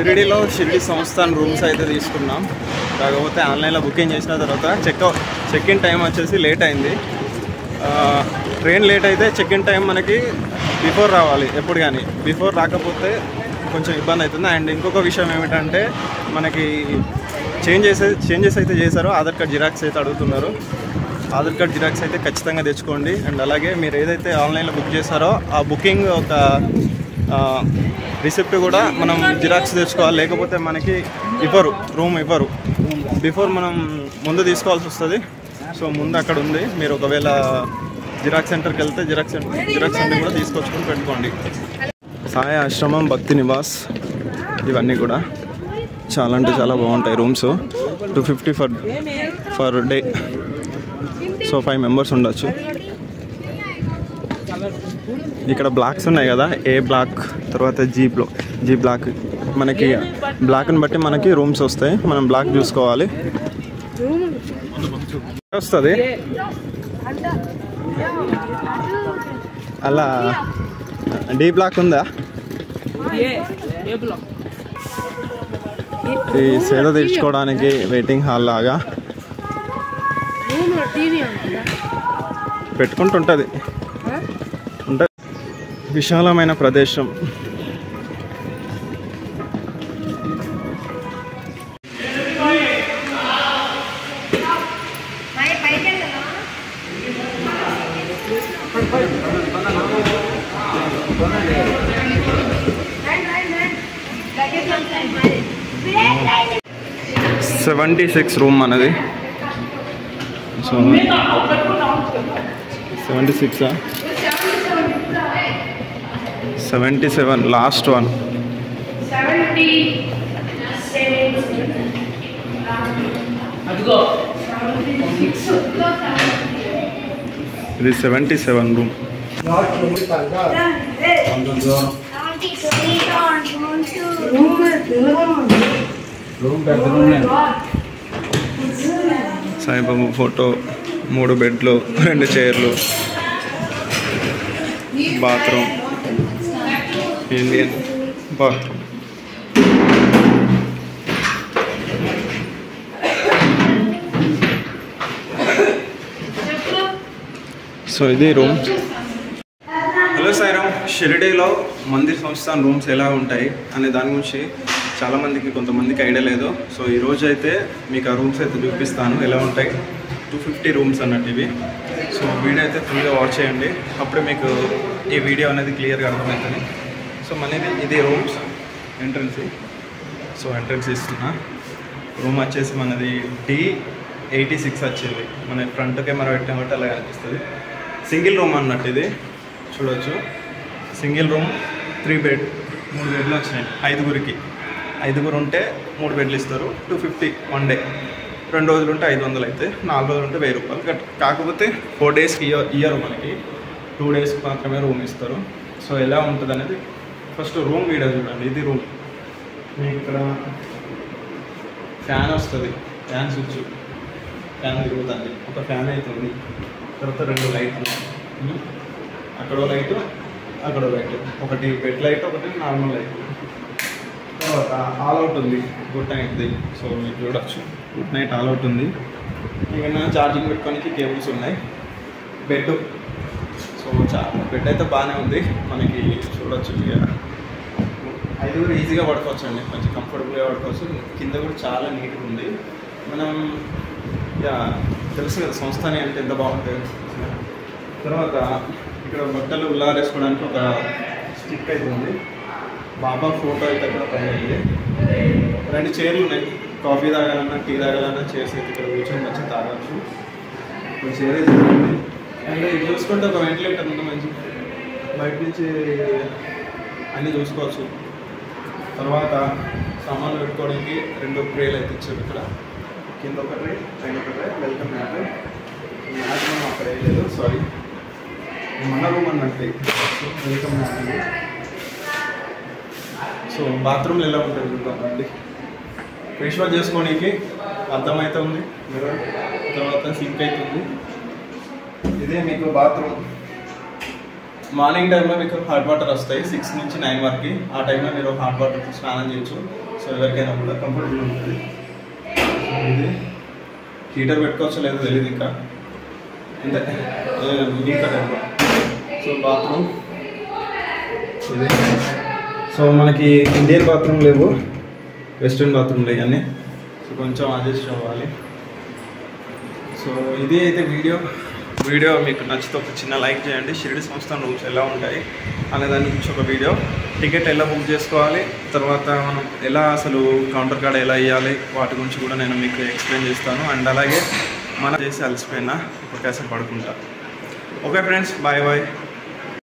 షిరిడిలో షిరిడి సంస్థాన్ రూమ్స్ అయితే తీసుకున్నాం కాకపోతే ఆన్లైన్లో బుకింగ్ చేసిన తర్వాత చెక్ చెక్ ఇన్ టైం వచ్చేసి లేట్ అయింది ఆ, ట్రైన్ లేట్ అయితే చెక్ ఇన్ టైం మనకి బిఫోర్ రావాలి ఎప్పుడు కానీ బిఫోర్ రాకపోతే కొంచెం ఇబ్బంది అవుతుంది అండ్ ఇంకొక విషయం ఏమిటంటే మనకి చేంజ్ చేసే చేంజెస్ అయితే చేశారో ఆధార్ కార్డ్ జిరాక్స్ అయితే అడుగుతున్నారు ఆధార్ కార్డ్ జిరాక్స్ అయితే ఖచ్చితంగా తెచ్చుకోండి అండ్ అలాగే మీరు ఏదైతే ఆన్లైన్లో బుక్ చేశారో ఆ బుకింగ్ ఒక రిసిప్ట్ కూడా మనం జిరాక్స్ తెచ్చుకోవాలి లేకపోతే మనకి ఇవ్వరు రూమ్ ఇవ్వరు బిఫోర్ మనం ముందు తీసుకోవాల్సి వస్తుంది సో ముందు అక్కడ ఉంది మీరు ఒకవేళ జిరాక్స్ సెంటర్కి వెళ్తే జిరాక్స్ సెంటర్ జిరాక్స్ సెంటర్ కూడా తీసుకొచ్చుకొని పెట్టుకోండి సాయ ఆశ్రమం భక్తి నివాస్ ఇవన్నీ కూడా చాలా అంటే చాలా బాగుంటాయి rooms two fifty for for day so five members ఉండొచ్చు ఇక్కడ బ్లాక్స్ ఉన్నాయి కదా ఏ బ్లాక్ తర్వాత జీ బ్లాక్ జీ బ్లాక్ మనకి బ్లాక్ని బట్టి మనకి రూమ్స్ వస్తాయి మనం బ్లాక్ చూసుకోవాలి వస్తుంది అలా డి బ్లాక్ ఉందా ఈ సేద తీర్చుకోవడానికి వెయిటింగ్ హాల్ లాగా టీవీ ఉంటుందా పెట్టుకుంటుంటుంది ఉంటుంది విశాలమైన ప్రదేశం సెవెంటీ సిక్స్ రూమ్ మనది సో సెవెంటీ సిక్సా సెవెంటీ సెవెన్ లాస్ట్ వన్ ఇది seventy seven room Saibaba photo మూడు బెడ్లు రెండు చైర్లు బాత్రూమ్ ఇండియన్ బాత్రూమ్ సో ఇది రూమ్ హలో సాయిరామ్ షిరిడీలో మందిర్ సంస్థాన్ రూమ్స్ ఎలా ఉంటాయి అనే దాని గురించి చాలామందికి కొంతమందికి ఐడియా లేదు సో ఈ రోజు అయితే మీకు ఆ రూమ్స్ అయితే చూపిస్తాను ఎలా ఉంటాయి టూ ఫిఫ్టీ రూమ్స్ అన్నట్టు ఇవి సో వీడియో అయితే ఫుల్గా వాచ్ చేయండి అప్పుడే మీకు ఈ వీడియో అనేది క్లియర్గా అర్థమవుతుంది సో మనది ఇది రూమ్స్ ఎంట్రన్స్ సో ఎంట్రన్స్ ఇస్తున్నా రూమ్ వచ్చేసి మనది డి ఎయిటీ సిక్స్ వచ్చింది మన ఫ్రంట్ కెమెరా పెట్టిన బట్టి అలా అనిపిస్తుంది సింగిల్ రూమ్ అన్నట్టు ఇది చూడొచ్చు సింగిల్ రూమ్ త్రీ బెడ్ మూడు బెడ్లు వచ్చినాయి ఐదుగురికి ఐదుగురు ఉంటే మూడు బెడ్లు ఇస్తారు టూ ఫిఫ్టీ వన్ డే రెండు రోజులు ఉంటే ఐదు వందలు అయితే నాలుగు రోజులు ఉంటే వెయ్యి రూపాయలు కట్ కాకపోతే ఫోర్ డేస్కి ఇయర్ ఇయర్ మనకి టూ డేస్కి మాత్రమే రూమ్ ఇస్తారు సో ఎలా ఉంటుంది అనేది ఫస్ట్ రూమ్ వీడియో చూడండి ఇది రూమ్ మీకు ఇక్కడ ఫ్యాన్ వస్తుంది ఫ్యాన్ స్విచ్ ఫ్యాన్ తిరుగుతుంది ఒక ఫ్యాన్ అవుతుంది తర్వాత రెండు లైట్లు ఉమ్. అక్కడో లైట్ అక్కడో లైట్ ఒకటి బెడ్ లైట్ ఒకటి నార్మల్ లైట్ తర్వాత ఆల్ అవుట్ ఉంది గుడ్ నైట్ది సో మీరు చూడొచ్చు గుడ్ నైట్ ఆల్ అవుట్ ఉంది ఏమైనా ఛార్జింగ్ పెట్టుకోనికి కేబుల్స్ ఉన్నాయి బెడ్ సో చా బెడ్ అయితే బాగానే ఉంది మనకి చూడొచ్చు ఇక ఐదుగురు ఈజీగా పడుకోవచ్చు అండి కొంచెం కంఫర్టబుల్గా పడుకోవచ్చు కింద కూడా చాలా నీట్గా ఉంది మనం యా తెలుసు కదా సంస్థని అంటే ఎంత బాగుంటుంది తర్వాత ఇక్కడ బట్టలు ఉల్లారేసుకోవడానికి ఒక స్టిక్ అయితే ఉంది బాబా ఫోటో అయితే కూడా పైన ఉంది రెండు చైర్లు ఉన్నాయి కాఫీ తాగాలన్నా టీ తాగాలన్నా చైర్స్ అయితే ఇక్కడ కూర్చొని మంచిగా తాగొచ్చు ఒక చైర్ అయితే ఉంది అండ్ ఇది చూసుకుంటే ఒక వెంటిలేటర్ ఉంది మంచి బయట నుంచి అన్నీ చూసుకోవచ్చు తర్వాత సామాన్లు పెట్టుకోవడానికి రెండు ట్రేలు అయితే ఇచ్చారు ఇక్కడ కింద ఒక ట్రే పైన ఒక ట్రే వెల్కమ్ మ్యాట్ మ్యాట్ మనం అక్కడ వేయలేదు సారీ మన రూమ్ అన్నట్టు వెల్కమ్ మ్యాట్ అండి సో బాత్రూమ్లు ఎలా ఉంటుంది చూద్దామండి ఫేస్ వాష్ చేసుకోవడానికి అర్థం అయితే ఉంది మిర్రర్ తర్వాత సింక్ అవుతుంది ఇదే మీకు బాత్రూమ్ మార్నింగ్ టైంలో మీకు హాట్ వాటర్ వస్తాయి సిక్స్ నుంచి నైన్ వరకు ఆ టైంలో మీరు హాట్ వాటర్ స్నానం చేయొచ్చు సో ఎవరికైనా కూడా కంఫర్టబుల్ ఉంటుంది సో ఇది హీటర్ పెట్టుకోవచ్చో లేదో తెలియదు ఇంకా అంతే ఇంకా సో బాత్రూమ్ ఇది సో మనకి ఇండియన్ బాత్రూమ్ లేవు వెస్ట్రన్ బాత్రూమ్ లేవు అన్నీ సో కొంచెం అడ్జస్ట్ అవ్వాలి సో ఇది అయితే వీడియో వీడియో మీకు నచ్చితే ఒక చిన్న లైక్ చేయండి షిరిడి సంస్థ రూమ్స్ ఎలా ఉంటాయి అనే దాని గురించి ఒక వీడియో టికెట్ ఎలా బుక్ చేసుకోవాలి తర్వాత మనం ఎలా అసలు కౌంటర్ కార్డ్ ఎలా ఇవ్వాలి వాటి గురించి కూడా నేను మీకు ఎక్స్ప్లెయిన్ చేస్తాను అండ్ అలాగే మనం చేసి అలసిపోయినా ఇప్పుడు కాసేపు పడుకుంటా ఓకే ఫ్రెండ్స్ బాయ్ బాయ్